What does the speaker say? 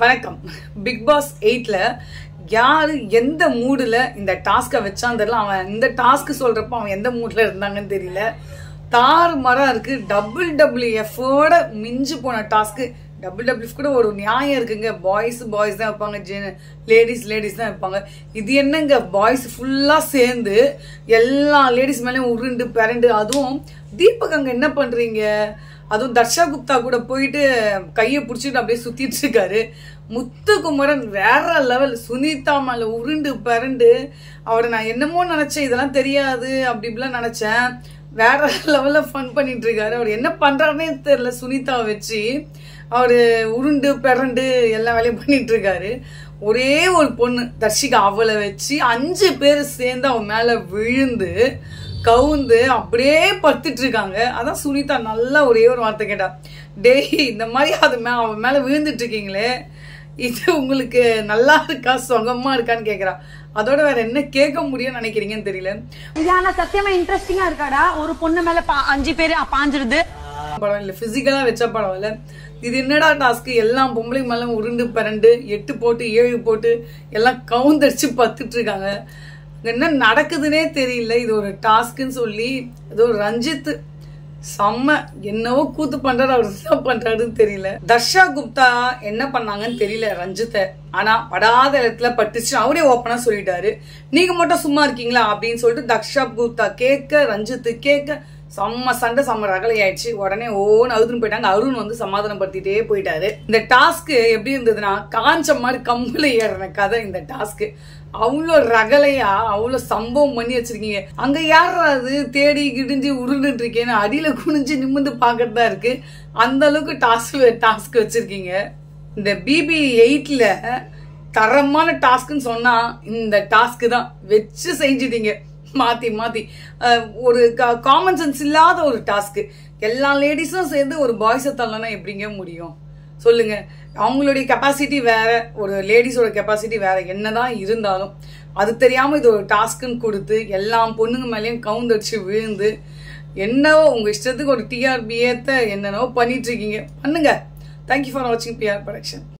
வணக்கம் big pass எயிட்ல யாரு எந்த மூடுல இந்த டாஸ்கை வச்சான்னு தெரியல அவன் இந்த டாஸ்க் சொல்றப்ப அவன் எந்த மூட்ல இருந்தாங்கன்னு தெரியல தாறு மரம் இருக்கு டபுள் டபுள் எஃபோட மிஞ்சு போன டாஸ்க்கு டபுள் டபுள் கூட ஒரு நியாயம் இருக்குங்க பாய்ஸ் பாய்ஸ் தான் வைப்பாங்க ஜென் லேடிஸ் லேடிஸ் தான் வைப்பாங்க இது என்னங்க பாய்ஸ் ஃபுல்லா சேர்ந்து எல்லா லேடிஸ் மேலேயும் உருண்டு பிறண்டு அதுவும் தீபக் அங்க என்ன பண்றீங்க அதுவும் தர்ஷா குப்தா கூட போயிட்டு கையை பிடிச்சிட்டு அப்படியே சுத்திட்டு இருக்காரு முத்துக்குமரன் வேற லெவல் சுனிதா மேல உருண்டு பரண்டு அவரை நான் என்னமோ நினைச்சேன் இதெல்லாம் தெரியாது அப்படி இப்படிலாம் நினைச்சேன் வேற லெவல்ல ஃபன் பண்ணிட்டு இருக்காரு அவர் என்ன பண்றாருன்னே தெரியல சுனிதாவை வச்சு அவரு உருண்டு பிறண்டு எல்லா வேலையும் பண்ணிட்டு இருக்காரு ஒரே ஒரு பொண்ணு தர்ஷிகா அவளை வச்சு அஞ்சு பேர் சேர்ந்து அவன் மேல விழுந்து கவுந்து அப்படியே படுத்துட்டு இருக்காங்க அதான் சுனிதா நல்லா ஒரே ஒரு வார்த்தை கேட்டா டேய் இந்த மாதிரி அது மே அவன் மேல விழுந்துட்டு இருக்கீங்களே இது உங்களுக்கு நல்லா இருக்கா சுகமா இருக்கான்னு கேக்குறா அதோட வேற என்ன கேட்க முடியும்னு நினைக்கிறீங்கன்னு தெரியல இது ஆனா சத்தியமா இன்ட்ரெஸ்டிங்கா இருக்காடா ஒரு பொண்ணு மேல பா- அஞ்சு பேரு பாஞ்சிருது படம் இல்ல பிசிக்கலா வச்ச படம் இல்ல இது என்னடா டாஸ்க் எல்லாம் பொம்பளை மேல உருண்டு பரண்டு எட்டு போட்டு ஏழு போட்டு எல்லாம் கவுந்தடிச்சு பத்துட்டு இருக்காங்க என்ன நடக்குதுன்னே தெரியல இது ஒரு டாஸ்க்னு சொல்லி ஏதோ ரஞ்சித் செம்ம என்னவோ கூத்து பண்றாரு அவர் என்ன பண்றாருன்னு தெரியல தர்ஷா குப்தா என்ன பண்ணாங்கன்னு தெரியல ரஞ்சித்தை ஆனா படாத இடத்துல பட்டுச்சு அவரே ஓப்பனா சொல்லிட்டாரு நீங்க மட்டும் சும்மா இருக்கீங்களா அப்படின்னு சொல்லிட்டு தர்ஷா குப்தா கேட்க ரஞ்சித் கேட்க செம்ம சண்டை செம்ம ரகலை ஆயிடுச்சு உடனே ஓன்னு அழுதுன்னு போயிட்டாங்க அருண் வந்து சமாதானப்படுத்திட்டே போயிட்டாரு இந்த டாஸ்க் எப்படி இருந்ததுன்னா காஞ்ச மாதிரி கம்புல ஏறின கதை இந்த டாஸ்க் அவ்வளோ ரகலையா அவ்வளோ சம்பவம் பண்ணி வச்சிருக்கீங்க அங்க யார் அது தேடி கிடிஞ்சு உருண்டுட்டு இருக்கேன்னு அடியில குனிஞ்சு நிமிந்து பாக்கிறதா இருக்கு அந்த அளவுக்கு டாஸ்க் டாஸ்க் வச்சிருக்கீங்க இந்த பிபி எயிட்ல தரமான டாஸ்க்னு சொன்னா இந்த டாஸ்க் தான் வச்சு செஞ்சிட்டீங்க மாத்தி மாத்தி அஹ், ஒரு காமன் சென்ஸ் இல்லாத ஒரு டாஸ்க் எல்லா லேடிஸும் சேர்ந்து ஒரு பாய்ஸை தள்ளனா எப்படிங்க முடியும் சொல்லுங்க அவங்களுடைய கெப்பாசிட்டி வேற ஒரு லேடிஸோட கெப்பாசிட்டி வேற என்னதான் இருந்தாலும் அது தெரியாம இது ஒரு டாஸ்க்குன்னு கொடுத்து எல்லா பொண்ணுங்க மேலேயும் கவுந்தடிச்சு விழுந்து என்னவோ உங்க இஷ்டத்துக்கு ஒரு டிஆர்பி ஏத்த என்னென்னவோ பண்ணிட்டு இருக்கீங்க பண்ணுங்க தேங்க்யூ ஃபார் வாட்சிங் பிஆர் ப்ரொடக்ஷன்